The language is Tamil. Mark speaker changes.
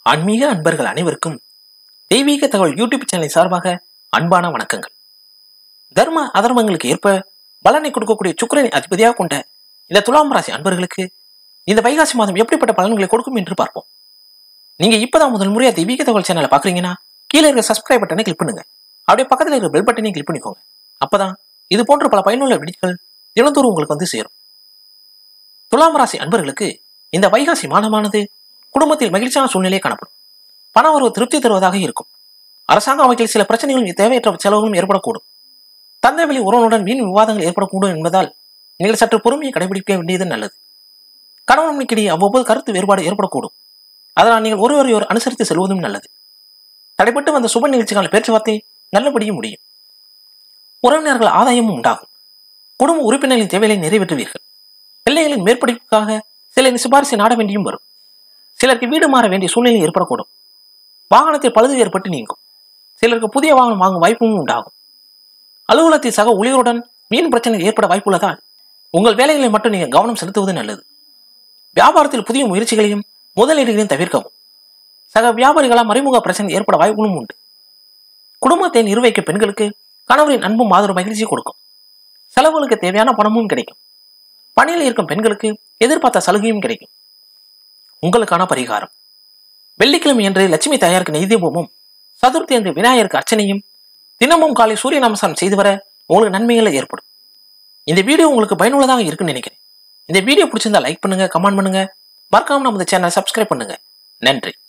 Speaker 1: ஆன்மீக அன்பர்கள் அனைவருக்கும் தெய்வீக தகவல் யூடியூப் சேனலை சார்பாக அன்பான வணக்கங்கள் தர்ம அதர்மங்களுக்கு ஏற்ப பலனை கொடுக்கக்கூடிய சுக்கிரனை அதிபதியாக கொண்ட இந்த துலாம் ராசி அன்பர்களுக்கு இந்த வைகாசி மாதம் எப்படிப்பட்ட பலன்களை கொடுக்கும் என்று பார்ப்போம் நீங்க இப்பதான் முதல் முறையா தெய்வீக தகவல் சேனலை பாக்குறீங்கன்னா கீழே இருக்க சப்ஸ்கிரைப் பட்டனை கிளிக் பண்ணுங்க அப்படியே பக்கத்துல இருக்கிற பெல் பட்டனையும் கிளிக் பண்ணிக்கோங்க அப்பதான் இது போன்ற பல பயனுள்ள வீடியோக்கள் தினந்தோறும் உங்களுக்கு வந்து சேரும் துலாம் ராசி அன்பர்களுக்கு இந்த வைகாசி மாதமானது குடும்பத்தில் மகிழ்ச்சியான சூழ்நிலை காணப்படும் பண வரவு திருப்தி தருவதாக இருக்கும் அரசாங்க அமைப்பில் சில பிரச்சனைகளும் தேவையற்ற செலவுகளும் ஏற்படக்கூடும் தந்தை வழி உறவுடன் வீண் விவாதங்கள் ஏற்படக்கூடும் என்பதால் நீங்கள் சற்று பொறுமையை கடைபிடிக்க வேண்டியது நல்லது கணவன் மனைவிக்கிடையே அவ்வப்போது கருத்து வேறுபாடு ஏற்படக்கூடும் அதனால் நீங்கள் ஒருவரை ஒரு அனுசரித்து செல்வதும் நல்லது தடைப்பட்டு வந்த சுப நிகழ்ச்சிக்கான பேச்சுவார்த்தை நல்லபடியும் முடியும் உறவினர்கள் ஆதாயமும் உண்டாகும் குடும்ப உறுப்பினர்களின் தேவைகளை நிறைவேற்றுவீர்கள் பிள்ளைகளின் மேற்படிப்புக்காக சிலரின் சிபாரிசை நாட வேண்டியும் வரும் சிலருக்கு வீடு மாற வேண்டிய சூழ்நிலை ஏற்படக்கூடும் வாகனத்தில் பழுது ஏற்பட்டு நீங்கும் சிலருக்கு புதிய வாகனம் வாங்கும் வாய்ப்பும் உண்டாகும் அலுவலகத்தில் சக ஊழியருடன் மீன் பிரச்சனை ஏற்பட வாய்ப்புள்ளதால் உங்கள் வேலைகளை மட்டும் நீங்கள் கவனம் செலுத்துவது நல்லது வியாபாரத்தில் புதிய முயற்சிகளையும் முதலீடுகளையும் தவிர்க்கவும் சக வியாபாரிகளால் மறைமுக பிரச்சனை ஏற்பட வாய்ப்புகளும் உண்டு குடும்பத்தை நிர்வகிக்க பெண்களுக்கு கணவரின் அன்பும் ஆதரவு மகிழ்ச்சி கொடுக்கும் செலவுகளுக்கு தேவையான பணமும் கிடைக்கும் பணியில் இருக்கும் பெண்களுக்கு எதிர்பார்த்த சலுகையும் கிடைக்கும் உங்களுக்கான பரிகாரம் வெள்ளிக்கிழமை என்று லட்சுமி தாயாருக்கு நெய்தீபமும் சதுர்த்தி என்று விநாயகருக்கு அர்ச்சனையும் தினமும் காலை சூரிய நமஸ்காரம் செய்து வர உங்களுக்கு நன்மைகள் ஏற்படும் இந்த வீடியோ உங்களுக்கு பயனுள்ளதாக இருக்குன்னு நினைக்கிறேன் இந்த வீடியோ பிடிச்சிருந்தா லைக் பண்ணுங்க கமெண்ட் பண்ணுங்க மறக்காம நமது சேனலை சப்ஸ்கிரைப் பண்ணுங்க நன்றி